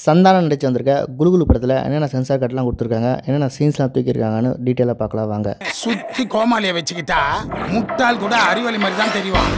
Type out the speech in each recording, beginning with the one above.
சந்தானம் நடிச்சு வந்திருக்க குலுகுலு படத்தில் என்னென்ன சென்சார் கட்லாம் கொடுத்துருக்காங்க என்னென்ன சீன்ஸ்லாம் தூக்கியிருக்காங்கன்னு டீட்டெயிலாக பார்க்கலாம் வாங்க சுத்தி கோமாளிய வச்சுக்கிட்டா முட்டாள் கூட அறிவாளி மாதிரி தான் தெரியும்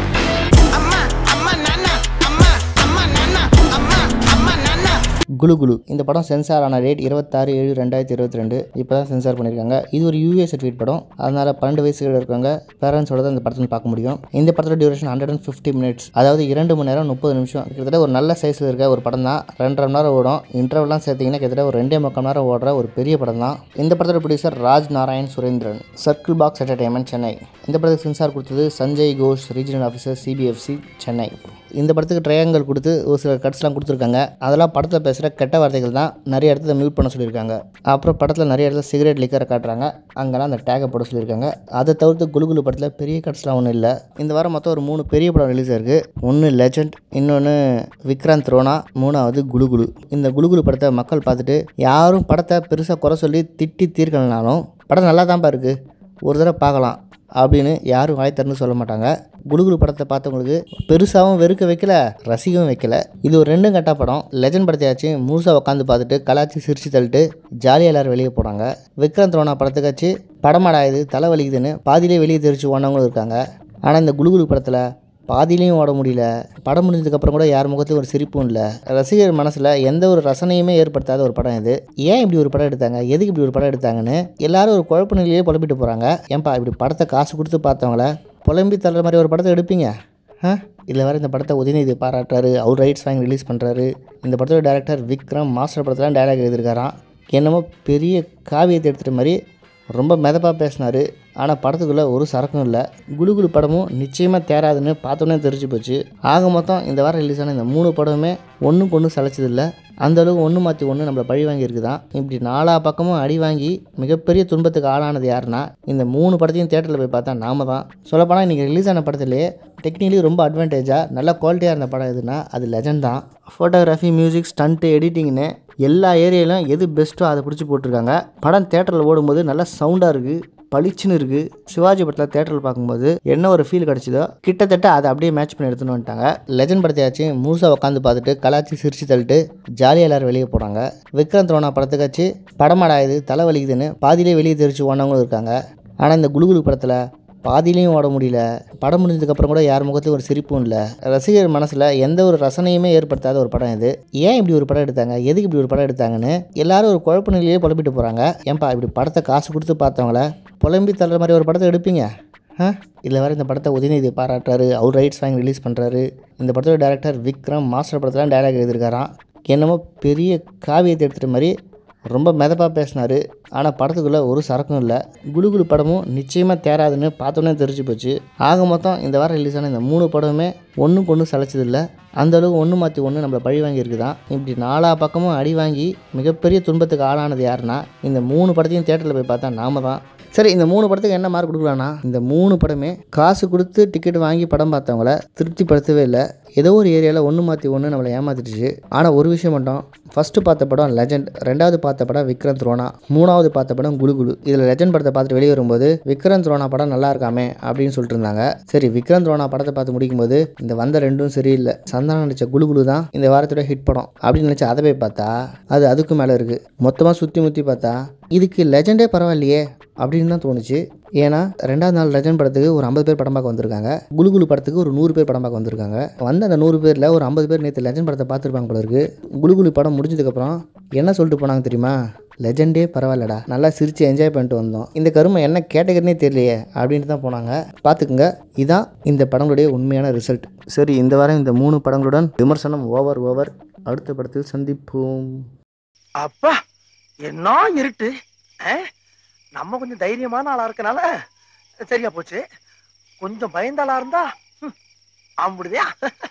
குலு குலு இந்த படம் சென்சார் ஆன ரேட் இருபத்தாறு ஏழு ரெண்டாயிரத்தி இருபத்தி ரெண்டு இப்போ தான் சென்சார் பண்ணியிருக்காங்க இது ஒரு யூஏ சர்டிஃபிகேட் படம் அதனால் பன்னெண்டு வயசுகள் இருக்கவங்க பேரண்ட்ஸோட தான் இந்த படத்தை பார்க்க முடியும் இந்த படத்தோட duration hundred and fifty minutes அதாவது இரண்டு மணி நேரம் முப்பது நிமிஷம் கிட்டத்தட்ட ஒரு நல்ல சைஸில் இருக்க ஒரு படம் தான் ரெண்டரை மணி நேரம் ஓடும் இன்டர்வெல்லாம் சேர்த்திங்கன்னா கிட்டத்தட்ட ஒரு ரெண்டே முக்கால் மணி நேரம் ஓடுற ஒரு பெரிய படம் தான் இந்த படத்தோட producer Raj Narayan Surendran circle box entertainment Chennai இந்த படத்துக்கு சென்சார் கொடுத்தது Sanjay Ghosh regional officer CBFC Chennai இந்த படத்துக்கு ட்ரையாங்கல் கொடுத்து ஒரு சில கட்ஸ்லாம் கொடுத்துருக்காங்க அதெல்லாம் படத்தில் பேசுகிற கெட்ட வார்த்தைகள் தான் நிறைய இடத்துல மியூட் பண்ண சொல்லியிருக்காங்க அப்புறம் படத்தில் நிறைய இடத்துல சிகரெட் லிக்கரை காட்டுறாங்க அங்கெல்லாம் அந்த டேகை போட சொல்லியிருக்காங்க அதை தவிர்த்து குலுகுலு படத்தில் பெரிய கட்ஸ்லாம் ஒன்றும் இல்லை இந்த வாரம் மொத்தம் ஒரு மூணு பெரிய படம் ரிலீஸ் ஆயிருக்கு ஒன்று லெஜண்ட் இன்னொன்று விக்ராந்த் ரோனா மூணாவது குலுகுலு இந்த குலுகுலு படத்தை மக்கள் பார்த்துட்டு யாரும் படத்தை பெருசாக குறை சொல்லி திட்டி தீர்க்கலனாலும் படம் நல்லா தான்ப்பா இருக்குது ஒரு தடவை பார்க்கலாம் அப்படின்னு யாரும் வாய் திறந்து சொல்ல மாட்டாங்க குலுகுலு படத்தை பார்த்தவங்களுக்கு பெருசாகவும் வெறுக்க வைக்கல ரசிக்கவும் வைக்கல இது ஒரு ரெண்டும் கட்ட படம் லெஜண்ட் படத்தையாச்சும் முழுசாக உட்காந்து பார்த்துட்டு கலாச்சி சிரிச்சு தள்ளிட்டு ஜாலியாக எல்லாரும் வெளியே போனாங்க விக்ராந்த் ரோனா படத்துக்காச்சு படமாடா இது தலை வலிக்குதுன்னு பாதியிலே வெளியே தெரிச்சு ஓனவங்களும் இருக்காங்க ஆனால் இந்த குலுகுலு படத்தில் பாதியிலையும் ஓட முடியல படம் முடிஞ்சதுக்கப்புறம் கூட யார் முகத்துலையும் ஒரு சிரிப்பும் இல்லை ரசிகர் மனசில் எந்த ஒரு ரசனையுமே ஏற்படுத்தாத ஒரு படம் இது ஏன் இப்படி ஒரு படம் எடுத்தாங்க எதுக்கு இப்படி ஒரு படம் எடுத்தாங்கன்னு எல்லாரும் ஒரு குழப்ப நிலையிலே புலம்பிட்டு போகிறாங்க ஏன்பா இப்படி படத்தை காசு கொடுத்து பார்த்தவங்கள புலம்பி தள்ளுற மாதிரி ஒரு படத்தை எடுப்பீங்க ஆ இதில் வேறு இந்த படத்தை உதயநிதி பாராட்டுறாரு அவர் ரைட்ஸ் வாங்கி ரிலீஸ் பண்ணுறாரு இந்த படத்தோட டேரக்டர் விக்ரம் மாஸ்டர் படத்தில் டேரக்ட் எழுதியிருக்காராம் என்னமோ பெரிய காவியத்தை எடுத்துகிட்ட மாதிரி ரொம்ப மெதப்பாக பேசினார் ஆனால் படத்துக்குள்ளே ஒரு சரக்கும் இல்லை குலுகுலு படமும் நிச்சயமாக தேராதுன்னு பார்த்தோன்னே தெரிஞ்சு போச்சு ஆக மொத்தம் இந்த வாரம் ரிலீஸ் ஆன இந்த மூணு படமுமே ஒன்றுக்கு ஒன்று சளைச்சதில்லை அந்தளவுக்கு ஒன்று மாற்றி ஒன்று நம்மளை பழி வாங்கியிருக்குதான் இப்படி நாலா பக்கமும் அடி வாங்கி மிகப்பெரிய துன்பத்துக்கு ஆளானது யாருன்னா இந்த மூணு படத்தையும் தேட்டரில் போய் பார்த்தா நாம தான் சொல்லப்போனால் இன்றைக்கி ரிலீஸ் ஆன படத்துலேயே டெக்னிக்கலி ரொம்ப அட்வான்டேஜாக நல்ல குவாலிட்டியாக இருந்த படம் எதுனா அது லெஜண்ட் தான் ஃபோட்டோகிராஃபி மியூசிக் ஸ்டண்ட்டு எடிட்டிங்னு எல்லா ஏரியாலையும் எது பெஸ்ட்டோ அதை பிடிச்சி போட்டிருக்காங்க படம் தேட்டரில் ஓடும்போது நல்லா சவுண்டாக இருக்குது பளிச்சுன்னு இருக்குது சிவாஜி படத்தில் தேட்டரில் பார்க்கும்போது என்ன ஒரு ஃபீல் கிடச்சிதோ கிட்டத்தட்ட அதை அப்படியே மேட்ச் பண்ணி எடுத்துன்னு வந்துட்டாங்க லெஜண்ட் படத்தையாச்சும் முழுசாக உட்காந்து பார்த்துட்டு கலாச்சி சிரிச்சு தள்ளிட்டு ஜாலியாக எல்லாரும் வெளியே போகிறாங்க விக்ராந்த் ரோனா படத்துக்காச்சு படமாடா இது தலை வலிக்குதுன்னு பாதியிலே வெளியே தெரிச்சு ஓனவங்களும் இருக்காங்க ஆனால் இந்த குலுகுலு படத்தில் பாதியிலையும் ஓட முடியல படம் முடிஞ்சதுக்கப்புறம் கூட யார் முகத்துலையும் ஒரு சிரிப்பும் இல்லை ரசிகர் மனசில் எந்த ஒரு ரசனையுமே ஏற்படுத்தாத ஒரு படம் இது ஏன் இப்படி ஒரு படம் எடுத்தாங்க எதுக்கு இப்படி ஒரு படம் எடுத்தாங்கன்னு எல்லாரும் ஒரு குழப்ப நிலையிலே புலம்பிட்டு போகிறாங்க ஏன்பா இப்படி படத்தை காசு கொடுத்து பார்த்தவங்கள புலம்பி தள்ளுற மாதிரி ஒரு படத்தை எடுப்பீங்க ஆ இதில் வேறு இந்த படத்தை உதயநிதி பாராட்டுறாரு அவர் ரைட்ஸ் வாங்கி ரிலீஸ் பண்ணுறாரு இந்த படத்தோட டேரக்டர் விக்ரம் மாஸ்டர் படத்தில் டேரக்ட் எழுதியிருக்காராம் என்னமோ பெரிய காவியத்தை எடுத்துகிட்ட மாதிரி ரொம்ப மெதப்பாக பேசினார் ஆனால் படத்துக்குள்ளே ஒரு சரக்கும் இல்லை குலுகுலு படமும் நிச்சயமாக தேராதுன்னு பார்த்தோன்னே தெரிஞ்சு போச்சு ஆக மொத்தம் இந்த வாரம் ரிலீஸ் ஆன இந்த மூணு படமுமே ஒன்றுக்கு ஒன்று சளைச்சதில்லை அந்தளவுக்கு ஒன்று மாற்றி ஒன்று நம்மளை பழி வாங்கியிருக்குதான் இப்படி நாலா பக்கமும் அடி வாங்கி மிகப்பெரிய துன்பத்துக்கு ஆளானது யாருன்னா இந்த மூணு படத்தையும் தேட்டரில் போய் பார்த்தா நாம தான் சரி இந்த மூணு படத்துக்கு என்ன மார்க் கொடுக்கலாம்னா இந்த மூணு படமே காசு கொடுத்து டிக்கெட் வாங்கி படம் பார்த்தவங்கள திருப்திப்படுத்தவே இல்லை ஏதோ ஒரு ஏரியாவில் ஒன்று மாற்றி ஒன்று நம்மளை ஏமாத்திடுச்சு ஆனால் ஒரு விஷயம் மட்டும் ஃபஸ்ட்டு பார்த்த படம் லெஜண்ட் ரெண்டாவது பார்த்த படம் விக்ராந்த் ரோனா மூணாவது பார்த்த படம் குலுகுலு இதில் லெஜண்ட் படத்தை பார்த்துட்டு வெளியே வரும்போது விக்ராந்த் ரோனா படம் நல்லா இருக்காமே அப்படின்னு சொல்லிட்டு இருந்தாங்க சரி விக்ராந்த் ரோனா படத்தை பார்த்து முடிக்கும்போது இந்த வந்த ரெண்டும் சரியில்லை சந்தானம் நடிச்ச குலுகுலு தான் இந்த வாரத்தோட ஹிட் படம் அப்படின்னு நினச்சி அதை போய் பார்த்தா அது அதுக்கு மேலே இருக்குது மொத்தமாக சுற்றி முற்றி பார்த்தா இதுக்கு லெஜண்டே பரவாயில்லையே அப்படின்னு தான் தோணுச்சு ஏன்னா ரெண்டாவது நாள் லெஜண்ட் படத்துக்கு ஒரு ஐம்பது பேர் படம் பார்க்க வந்திருக்காங்க குலுகுலு படத்துக்கு ஒரு நூறு பேர் படம் பார்க்க வந்திருக்காங்க வந்த அந்த நூறு பேரில் ஒரு ஐம்பது பேர் நேற்று லெஜண்ட் படத்தை பார்த்துருப்பாங்க போல இருக்கு குலுகுலு படம் முடிஞ்சதுக்கப்புறம் என்ன சொல்லிட்டு போனாங்க தெரியுமா லெஜண்டே பரவாயில்லடா நல்லா சிரித்து என்ஜாய் பண்ணிட்டு வந்தோம் இந்த கருமை என்ன கேட்டகரினே தெரியலையே அப்படின்ட்டு தான் போனாங்க பார்த்துக்குங்க இதான் இந்த படங்களுடைய உண்மையான ரிசல்ட் சரி இந்த வாரம் இந்த மூணு படங்களுடன் விமர்சனம் ஓவர் ஓவர் அடுத்த படத்தில் சந்திப்போம் அப்பா என்ன இருட்டு ஆ? நம்ம கொஞ்சம் தைரியமான ஆளா இருக்கனால சரியா போச்சு கொஞ்சம் பயந்த ஆளா இருந்தா ம், ஆம்பிடுதியா